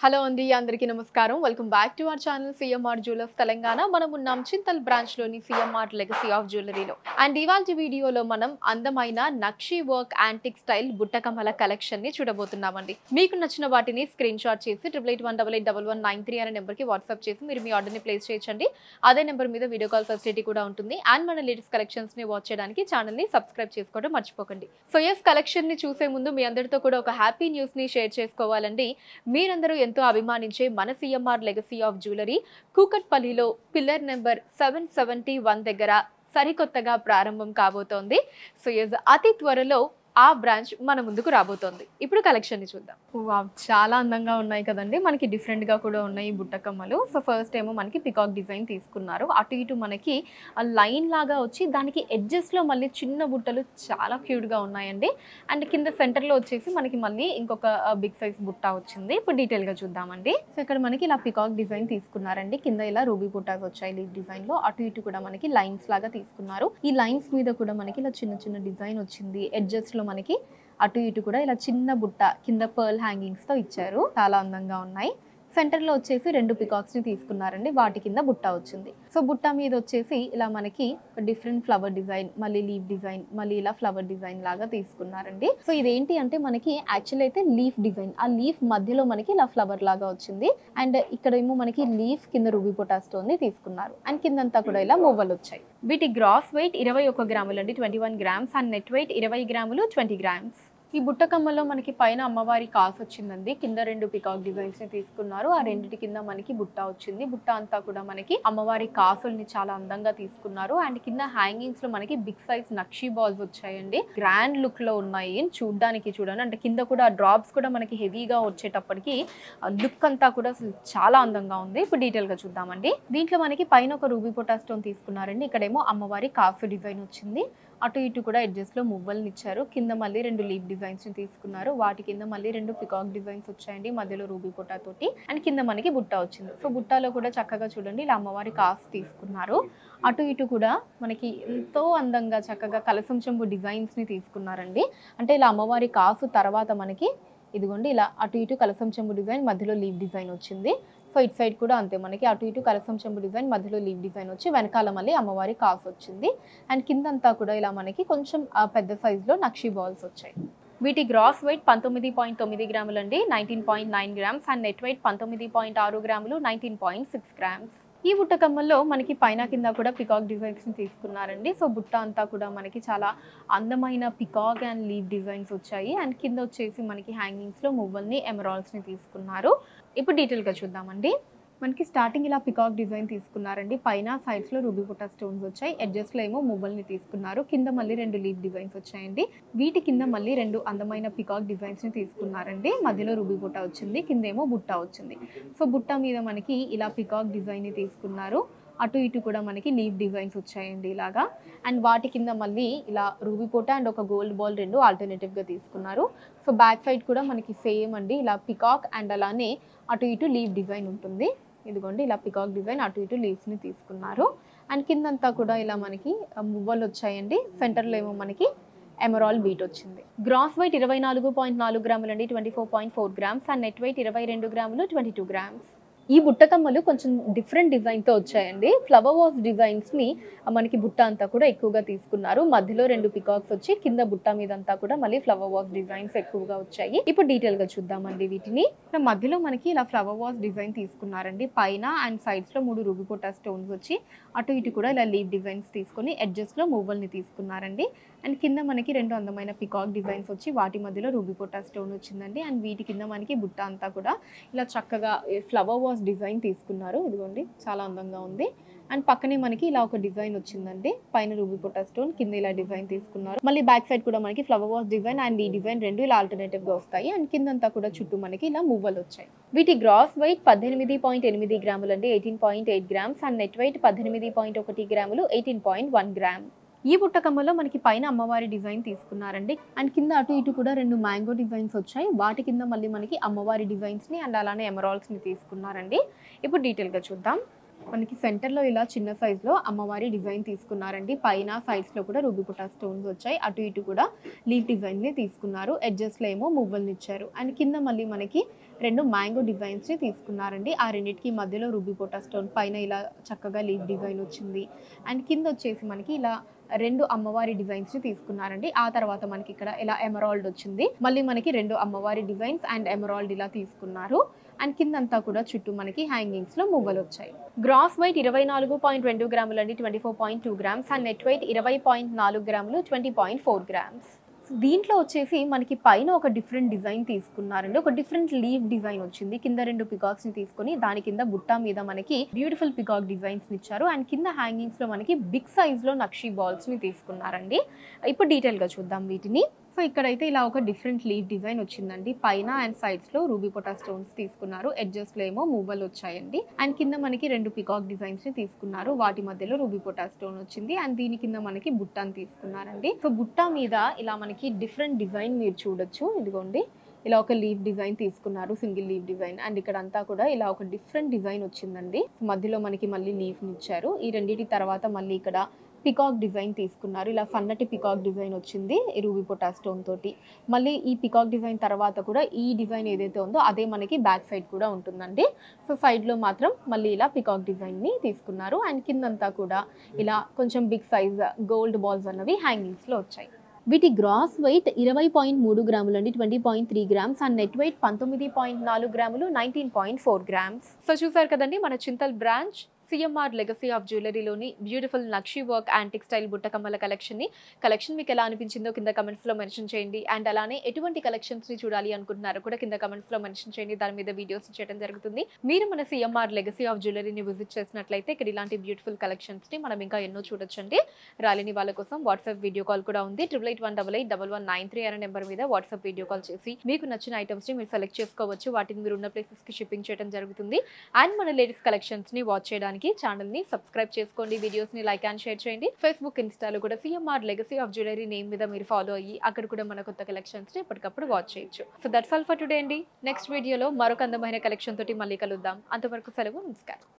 hello అండి అందరికీ నమస్కారం welcome back to our channel CMR jewellers Telangana మనం ఉన్నాం చింతల్ బ్రాంచ్ లోని సిఎంఆర్ లెగసీ ఆఫ్ జ్యువెలరీలో అండ్ ఇవాళ వీడియోలో మనం అందమైన nakshi work antique style Buttakamala collection ని చూడబోతున్నామండి మీకు నచ్చిన వాటిని స్క్రీన్ షాట్ చేసి triple eight one double eight double one nine three అనే నెంబర్కి వాట్సాప్ చేసి మీరు మీ ఆర్డర్ని ప్లేస్ చేయొచ్చండి అదే నెంబర్ మీద వీడియో కాల్ ఫెసిలిటీ కూడా ఉంటుంది అండ్ మన లేటెస్ట్ కలెక్షన్స్ ని వాచ్ చేయడానికి ఛానల్ ని సబ్స్క్రైబ్ చేసుకోవడం మర్చిపోకండి సో ఎస్ కలెక్షన్ ని చూసే ముందు మీ అందరితో కూడా ఒక హ్యాపీ న్యూస్ ని షేర్ చేసుకోవాలండి మీరందరూ ఎంతో అభిమానించే మన సిఎంఆర్ లెగసీ ఆఫ్ జ్యువెలరీ కూకట్పల్లిలో pillar number seven seventy one దగ్గర సరికొత్తగా ప్రారంభం కాబోతోంది సో ఎస్ అతి త్వరలో ఆ బ్రాంచ్ మన ముందుకు రాబోతోంది ఇప్పుడు కలెక్షన్ ని చూద్దాం వావ్ చాలా అందంగా ఉన్నాయి కదండి మనకి డిఫరెంట్ గా కూడా ఉన్నాయి ఈ బుట్టకమ్మలు సో ఫస్ట్ ఏమో మనకి పికాక్ డిజైన్ తీసుకున్నారు అటు ఇటు మనకి ఆ లైన్ లాగా వచ్చి దానికి edges లో మళ్ళీ చిన్న బుట్టలు చాలా క్యూట్ గా ఉన్నాయండి అండ్ కింద center లో వచ్చేసి మనకి మళ్ళీ ఇంకొక బిగ్ సైజ్ బుట్ట వచ్చింది ఇప్పుడు డీటెయిల్ గా చూద్దామండి సో ఇక్కడ మనకి ఇలా పికాక్ డిజైన్ తీసుకున్నారండి కింద ఇలా రూబీ బుట్టాస్ వచ్చాయి లీఫ్ డిజైన్ లో అటు ఇటు కూడా మనకి లైన్స్ లాగా తీసుకున్నారు ఈ లైన్స్ మీద కూడా మనకి ఇలా చిన్న చిన్న డిజైన్ వచ్చింది ఎడ్జెస్ లో మనకి అటు ఇటు కూడా ఇలా చిన్న బుట్ట కింద పర్ల్ హ్యాంగింగ్స్ తో ఇచ్చారు చాలా అందంగా ఉన్నాయి సెంటర్ లో వచ్చేసి రెండు పికాక్స్ ని తీసుకున్నారండి వాటి కింద బుట్ట వచ్చింది సో బుట్ట మీద వచ్చేసి ఇలా మనకి డిఫరెంట్ ఫ్లవర్ డిజైన్ మళ్ళీ లీఫ్ డిజైన్ మళ్ళీ ఇలా ఫ్లవర్ డిజైన్ లాగా తీసుకున్నారండి సో ఇదేంటి అంటే మనకి యాక్చువల్ అయితే లీఫ్ డిజైన్ ఆ లీఫ్ మధ్యలో మనకి ఇలా ఫ్లవర్ లాగా వచ్చింది అండ్ ఇక్కడ ఏమో మనకి లీఫ్ కింద రూబీ పొటాస్టోన్ ని తీసుకున్నారు అండ్ కిందంతా కూడా ఇలా మువ్వలు వచ్చాయి వీటి గ్రాస్ వెయిట్ ఇరవై ఒక గ్రాములు అండి twenty one grams and net weight ఇరవై గ్రాములు ట్వంటీ గ్రామ్స్ ఈ బుట్టకమ్మలో మనకి పైన అమ్మవారి కాస్ వచ్చిందండి కింద రెండు పికాక్ డిజైన్స్ ని తీసుకున్నారు ఆ రెండిటి కింద మనకి బుట్ట వచ్చింది బుట్ట అంతా కూడా మనకి అమ్మవారి కాసుల్ని చాలా అందంగా తీసుకున్నారు అండ్ కింద హ్యాంగింగ్స్ లో మనకి బిగ్ సైజ్ నక్షీ బాల్స్ వచ్చాయండి గ్రాండ్ లుక్ లో ఉన్నాయి చూడడానికి చూడండి అంటే కింద కూడా డ్రాప్స్ కూడా మనకి హెవీగా వచ్చేటప్పటికి లుక్ అంతా కూడా అసలు చాలా అందంగా ఉంది ఇప్పుడు డీటెయిల్ గా చూద్దామండి దీంట్లో మనకి పైన ఒక రూబీ పొటా స్టోన్ తీసుకున్నారండి ఇక్కడేమో అమ్మవారి కాఫీ డిజైన్ వచ్చింది అటు ఇటు కూడా ఎడ్జెస్ లో మువ్వల్ని ఇచ్చారు కింద మళ్ళీ రెండు లీఫ్ డిజైన్స్ ని తీసుకున్నారు వాటి కింద మళ్ళీ రెండు పికాక్ డిజైన్స్ వచ్చాయండి మధ్యలో రూబీ పొట్టా తోటి అండ్ కింద మనకి బుట్ట వచ్చింది సో బుట్టాలో కూడా చక్కగా చూడండి ఇలా అమ్మవారి కాస్ తీసుకున్నారు అటు ఇటు కూడా మనకి ఎంతో అందంగా చక్కగా కలసం చెంబు డిజైన్స్ ని తీసుకున్నారండి అంటే ఇలా అమ్మవారి కాసు తర్వాత మనకి ఇదిగోండి ఇలా అటు ఇటు కలసం చెంబు డిజైన్ మధ్యలో లీవ్ డిజైన్ వచ్చింది సో ఇటు సైడ్ కూడా అంతే మనకి అటు ఇటు కలసం చెంబు డిజైన్ మధ్యలో లీవ్ డిజైన్ వచ్చి వెనకాల మళ్ళీ అమ్మవారి కాసు వచ్చింది అండ్ కిందంతా కూడా ఇలా మనకి కొంచెం ఆ, పెద్ద సైజులో నక్షీ బాల్స్ వచ్చాయి వీటి గ్రాస్ వెయిట్ పంతొమ్మిది పాయింట్ తొమ్మిది గ్రాములు అండి nineteen point nine grams and net weight పంతొమ్మిది పాయింట్ ఆరు గ్రాములు నైన్టీన్ పాయింట్ సిక్స్ గ్రామ్స్ ఈ బుట్ట కమ్మల్లో మనకి పైన కింద కూడా పికాక్ డిజైన్స్ ని తీసుకున్నారండి సో బుట్ట అంతా కూడా మనకి చాలా అందమైన పికాక్ అండ్ లీవ్ డిజైన్స్ వచ్చాయి అండ్ కింద వచ్చేసి మనకి హ్యాంగింగ్స్ లో మువ్వల్ని ఎమరాల్స్ ని తీసుకున్నారు ఇప్పుడు డీటెయిల్ గా చూద్దామండి మనకి స్టార్టింగ్ ఇలా పికాక్ డిజైన్ తీసుకున్నారండి పైన సైడ్స్ లో రూబీ బుట్ట స్టోన్స్ వచ్చాయి ఎడ్జెస్ లో ఏమో మువ్వల్ని తీసుకున్నారు కింద మళ్ళీ రెండు లీవ్ డిజైన్స్ వచ్చాయండి వీటి కింద మళ్ళీ రెండు అందమైన పికాక్ డిజైన్స్ ని తీసుకున్నారండి మధ్యలో రూబీ బుట్ట వచ్చింది కింద ఏమో బుట్ట వచ్చింది సో బుట్ట మీద మనకి ఇలా పికాక్ డిజైన్ ని తీసుకున్నారు అటు ఇటు కూడా మనకి లీవ్ డిజైన్స్ వచ్చాయండి ఇలాగా అండ్ వాటి కింద మళ్ళీ ఇలా రూబీ పోట అండ్ ఒక గోల్డ్ బాల్ రెండు ఆల్టర్నేటివ్ గా తీసుకున్నారు సో బ్యాక్ సైడ్ కూడా మనకి సేమ్ అండి ఇలా పికాక్ అండ్ అలానే అటు ఇటు లీవ్ డిజైన్ ఉంటుంది ఇదిగోండి ఇలా పికాక్ డిజైన్ అటు ఇటు leaves ని తీసుకున్నారు అండ్ కిందంతా కూడా ఇలా మనకి ఆ, మువ్వలు వచ్చాయండి సెంటర్లో ఏమో మనకి ఎమరాల్ బీట్ వచ్చింది గ్రాస్ వెయిట్ ఇరవై నాలుగు పాయింట్ నాలుగు గ్రాములు అండి twenty four point four grams and net weight ఇరవై రెండు గ్రాములు ట్వంటీ టూ గ్రామ్స్ ఈ బుట్టకమ్మలు కొంచెం డిఫరెంట్ డిజైన్తో వచ్చాయండి ఫ్లవర్ వాస్ డిజైన్స్ని మనకి బుట్ట అంతా కూడా ఎక్కువగా తీసుకున్నారు మధ్యలో రెండు పికాక్స్ వచ్చి కింద బుట్ట మీద అంతా కూడా మళ్ళీ ఫ్లవర్ వాస్ డిజైన్స్ ఎక్కువగా వచ్చాయి ఇప్పుడు డీటెయిల్ గా చూద్దామండి వీటిని ఇక్కడ మధ్యలో మనకి ఇలా ఫ్లవర్ వాస్ డిజైన్ తీసుకున్నారండి పైన అండ్ సైడ్స్ లో మూడు రుగు పొట్టా స్టోన్స్ వచ్చి అటు ఇటు కూడా ఇలా లీవ్ డిజైన్స్ తీసుకొని ఎడ్జెస్ లో మువ్వల్ని తీసుకున్నారండి అండ్ కింద మనకి రెండు అందమైన పికాక్ డిజైన్స్ వచ్చి వాటి మధ్యలో రూబీ పొట్టా స్టోన్ వచ్చిందండి అండ్ వీటి కింద మనకి బుట్ట అంతా కూడా ఇలా చక్కగా ఫ్లవర్ వాస్ డిజైన్ తీసుకున్నారు ఇదిగోండి చాలా అందంగా ఉంది అండ్ పక్కనే మనకి ఇలా ఒక డిజైన్ వచ్చిందండి పైన రూబీ పొట్టా స్టోన్ కింద ఇలా డిజైన్ తీసుకున్నారు మళ్ళీ బ్యాక్ సైడ్ కూడా మనకి ఫ్లవర్ వాస్ డిజైన్ అండ్ ఈ డిజైన్ రెండు ఇలా ఆల్టర్నేటివ్ గా వస్తాయి అండ్ కిందంతా కూడా చుట్టూ మనకి ఇలా మువ్వలు వచ్చాయి వీటి గ్రాస్ వెయిట్ పద్దెనిమిది పాయింట్ ఎనిమిది గ్రాములు అండి eighteen point eight grams and net weight పద్దెనిమిది పాయింట్ ఒకటి గ్రాములు ఎయిటీన్ పాయింట్ వన్ గ్రామ్ ఈ బుట్టకమ్మలో మనకి పైన అమ్మవారి డిజైన్ తీసుకున్నారండి అండ్ కింద అటు ఇటు కూడా రెండు మ్యాంగో డిజైన్స్ వచ్చాయి వాటి కింద మళ్ళీ మనకి అమ్మవారి డిజైన్స్ ని అండ్ అలానే ఎమరాల్స్ ని తీసుకున్నారండి ఇప్పుడు డీటెయిల్ గా చూద్దాం మనకి సెంటర్లో ఇలా చిన్న సైజులో అమ్మవారి డిజైన్ తీసుకున్నారండి పైన సైడ్స్లో కూడా రూబీ పుటా స్టోన్స్ వచ్చాయి అటు ఇటు కూడా లీఫ్ డిజైన్ని తీసుకున్నారు ఎడ్జస్ట్లో ఏమో మువ్వల్ని ఇచ్చారు అండ్ కింద మళ్ళీ మనకి రెండు మ్యాంగో డిజైన్స్ని తీసుకున్నారండి ఆ రెండింటికి మధ్యలో రూబీ పొటా స్టోన్ పైన ఇలా చక్కగా లీఫ్ డిజైన్ వచ్చింది అండ్ కింద వచ్చేసి మనకి ఇలా రెండు అమ్మవారి డిజైన్స్ ని తీసుకున్నారండి ఆ తర్వాత మనకి ఇక్కడ ఇలా ఎమరాల్డ్ వచ్చింది మళ్ళీ మనకి రెండు అమ్మవారి డిజైన్స్ అండ్ ఎమరాల్డ్ ఇలా తీసుకున్నారు అండ్ కిందంతా కూడా చుట్టూ మనకి హ్యాంగింగ్స్ లో మువ్వలు వచ్చాయి గ్రాస్ వెయిట్ ఇరవై నాలుగు పాయింట్ రెండు గ్రాములు అండి twenty four point two grams and net weight ఇరవై పాయింట్ నాలుగు గ్రాములు ట్వంటీ పాయింట్ ఫోర్ గ్రామ్స్ దీంట్లో వచ్చేసి మనకి పైన ఒక డిఫరెంట్ డిజైన్ తీసుకున్నారండి ఒక డిఫరెంట్ లీవ్ డిజైన్ వచ్చింది కింద రెండు పికాక్స్ ని తీసుకొని దాని కింద బుట్ట మీద మనకి బ్యూటిఫుల్ పికాక్ డిజైన్స్ ని ఇచ్చారు అండ్ కింద హ్యాంగింగ్స్ లో మనకి బిగ్ సైజ్ లో నక్షి బాల్స్ ని తీసుకున్నారండి ఇప్పుడు డీటెయిల్ గా చూద్దాం వీటిని సో ఇక్కడైతే ఇలా ఒక డిఫరెంట్ లీవ్ డిజైన్ వచ్చిందండి పైన అండ్ సైడ్స్ లో రూబీ పొటా స్టోన్స్ తీసుకున్నారు ఎడ్జస్ట్ లో ఏమో మూవల్ వచ్చాయండి అండ్ కింద మనకి రెండు పికాక్ డిజైన్స్ ని తీసుకున్నారు వాటి మధ్యలో రూబీ పొటా స్టోన్ వచ్చింది అండ్ దీని కింద మనకి బుట్టాని తీసుకున్నారండి సో బుట్ట మీద ఇలా మనకి డిఫరెంట్ డిజైన్ మీరు చూడొచ్చు ఇదిగోండి ఇలా ఒక లీవ్ డిజైన్ తీసుకున్నారు సింగిల్ లీవ్ డిజైన్ అండ్ ఇక్కడ అంతా కూడా ఇలా ఒక డిఫరెంట్ డిజైన్ వచ్చిందండి మధ్యలో మనకి మళ్ళీ లీఫ్ ఇచ్చారు ఈ రెండింటి తర్వాత మళ్ళీ ఇక్కడ పికాక్ డిజైన్ తీసుకున్నారు ఇలా సన్నటి పికాక్ డిజైన్ వచ్చింది రూబీ పొటా స్టోన్ తోటి మళ్ళీ ఈ పికాక్ డిజైన్ తర్వాత కూడా ఈ డిజైన్ ఏదైతే ఉందో అదే మనకి బ్యాక్ సైడ్ కూడా ఉంటుందండి సో సైడ్లో మాత్రం మళ్ళీ ఇలా పికాక్ డిజైన్ని తీసుకున్నారు అండ్ కిందంతా కూడా ఇలా కొంచెం బిగ్ సైజ్ గోల్డ్ బాల్స్ అన్నవి హ్యాంగింగ్స్లో వచ్చాయి వీటి గ్రాస్ వెయిట్ ఇరవై పాయింట్ మూడు గ్రాములు అండి twenty point three grams and net weight పంతొమ్మిది పాయింట్ నాలుగు గ్రాములు nineteen point four grams so చూసారు కదండి మన Chintal branch CMR legacy of జ్యువెలరీలోని బ్యూటిఫుల్ నక్షి వర్క్ అండ్ టెక్స్టైల్ బుట్టకమ్మల కలెక్షన్ని కలెక్షన్ మీకు ఎలా అనిపించిందో కింద కమెంట్స్లో మెన్షన్ చేయండి అండ్ అలానే ఎటువంటి కలెక్షన్స్ని చూడాలి అనుకుంటున్నారో కూడా కింద కమెంట్స్లో మెన్షన్ చేయండి దాని మీద వీడియోస్ చేయడం జరుగుతుంది మీరు మన సిఎంఆర్ లెగసీ ఆఫ్ జ్యువెలరీని విజిట్ చేసినట్లయితే ఇక్కడ ఇలాంటి బ్యూటిఫుల్ కలెక్షన్స్ని మనం ఇంకా ఎన్నో చూడొచ్చండి రాలేని వాళ్ళ కోసం వాట్సాప్ వీడియో కాల్ కూడా ఉంది triple eight one double eight double one nine three అనే నెంబర్ మీద వాట్సాప్ వీడియో కాల్ చేసి మీకు నచ్చిన ఐటమ్స్ని మీరు సెలెక్ట్ చేసుకోవచ్చు వాటిని మీరు ఉన్న ప్లేసెస్కి షిప్పింగ్ చేయడం జరుగుతుంది అండ్ మన లేటెస్ట్ కలెక్షన్స్ని వాచ్ చేయడానికి ఛానల్ని సబ్స్క్రైబ్ చేసుకోండి వీడియోస్ని లైక్ అండ్ షేర్ చేయండి ఫేస్బుక్ ఇన్స్టాలో కూడా CMR legacy of jewellery name మీద మీరు ఫాలో అయ్యి అక్కడ కూడా మన కొత్త కలెక్షన్స్ని ఎప్పటికప్పుడు వాచ్ చేయొచ్చు so that's all for today అండి నెక్స్ట్ వీడియోలో మరొక అందమైన కలెక్షన్ తోటి మళ్ళీ కలుద్దాం అంతవరకు సెలవు నమస్కారం